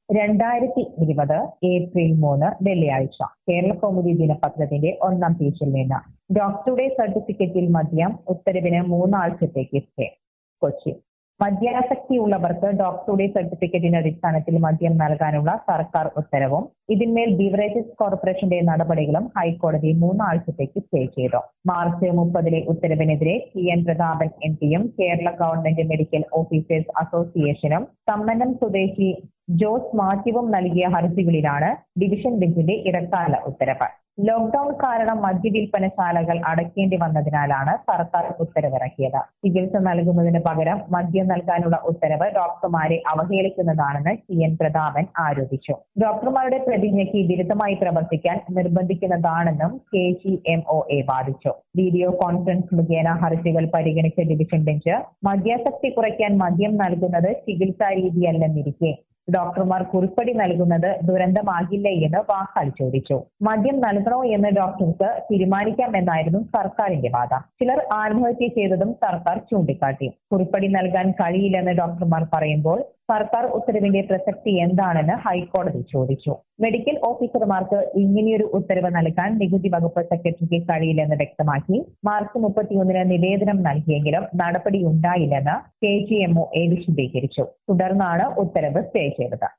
രണ്ടായിരത്തി ഇരുപത് ഏപ്രിൽ മൂന്ന് വെള്ളിയാഴ്ച കേരള കൗമുദി ദിനപത്രത്തിന്റെ ഒന്നാം പേജിൽ നിന്ന് ഡോക്ടറുടെ സർട്ടിഫിക്കറ്റിൽ മദ്യം ഉത്തരവിന് മൂന്നാഴ്ചത്തേക്ക് സ്റ്റേ കൊച്ചി മദ്യാസക്തിയുള്ളവർക്ക് ഡോക്ടറുടെ സർട്ടിഫിക്കറ്റിന്റെ അടിസ്ഥാനത്തിൽ മദ്യം നൽകാനുള്ള സർക്കാർ ഉത്തരവും ഇതിന്മേൽ ബീവറേജസ് കോർപ്പറേഷന്റെ നടപടികളും ഹൈക്കോടതി മൂന്നാഴ്ചത്തേക്ക് സ്റ്റേ ചെയ്തു മാർച്ച് മുപ്പതിലെ ഉത്തരവിനെതിരെ ടി എൻ പ്രതാപൻ എം പിയും കേരള ഗവൺമെന്റ് മെഡിക്കൽ ഓഫീസേഴ്സ് അസോസിയേഷനും തമ്മനം സ്വദേശി ജോസ് മാത്യുവും നൽകിയ ഹർജികളിലാണ് ഡിവിഷൻ ബെഞ്ചിന്റെ ഇടക്കാല ഉത്തരവ് ലോക്ഡൌൺ കാരണം മദ്യവിൽപ്പനശാലകൾ അടയ്ക്കേണ്ടി വന്നതിനാലാണ് സർക്കാർ ഉത്തരവിറക്കിയത് ചികിത്സ നൽകുന്നതിന് പകരം മദ്യം നൽകാനുള്ള ഉത്തരവ് ഡോക്ടർമാരെ അവഹേളിക്കുന്നതാണെന്ന് ടി എൻ പ്രതാപൻ ആരോപിച്ചു ഡോക്ടർമാരുടെ പ്രതിജ്ഞയ്ക്ക് വിരുദ്ധമായി പ്രവർത്തിക്കാൻ നിർബന്ധിക്കുന്നതാണെന്നും K G M O A വാദിച്ചു വീഡിയോ കോൺഫറൻസ് മുഖേന ഹർജികൾ പരിഗണിച്ച ഡിവിഷൻ ബെഞ്ച് മദ്യാസക്തി കുറയ്ക്കാൻ മദ്യം നൽകുന്നത് ചികിത്സാ രീതിയല്ലെന്നിരിക്കെ ഡോക്ടർമാർ കുറിപ്പടി നൽകുന്നത് ദുരന്തമാകില്ലേ എന്ന് വാക്കാൽ ചോദിച്ചു മദ്യം നൽകണോ എന്ന് ഡോക്ടർക്ക് തീരുമാനിക്കാമെന്നായിരുന്നു സർക്കാരിന്റെ വാദം ചിലർ ആത്മഹത്യ ചെയ്തതും സർക്കാർ ചൂണ്ടിക്കാട്ടി കുറിപ്പടി നൽകാൻ കഴിയില്ലെന്ന് ഡോക്ടർമാർ പറയുമ്പോൾ സർക്കാർ ഉത്തരവിന്റെ പ്രസക്തി എന്താണെന്ന് ഹൈക്കോടതി ചോദിച്ചു മെഡിക്കൽ ഓഫീസർമാർക്ക് ഇങ്ങനെയൊരു ഉത്തരവ് നൽകാൻ നികുതി വകുപ്പ് സെക്രട്ടറിക്ക് കഴിയില്ലെന്ന് വ്യക്തമാക്കി മാർച്ച് മുപ്പത്തിയൊന്നിന് നിവേദനം നൽകിയെങ്കിലും നടപടിയുണ്ടായില്ലെന്ന് K G M O A വിശദീകരിച്ചു തുടർന്നാണ് ഉത്തരവ് സ്റ്റേ ചെയ്തത്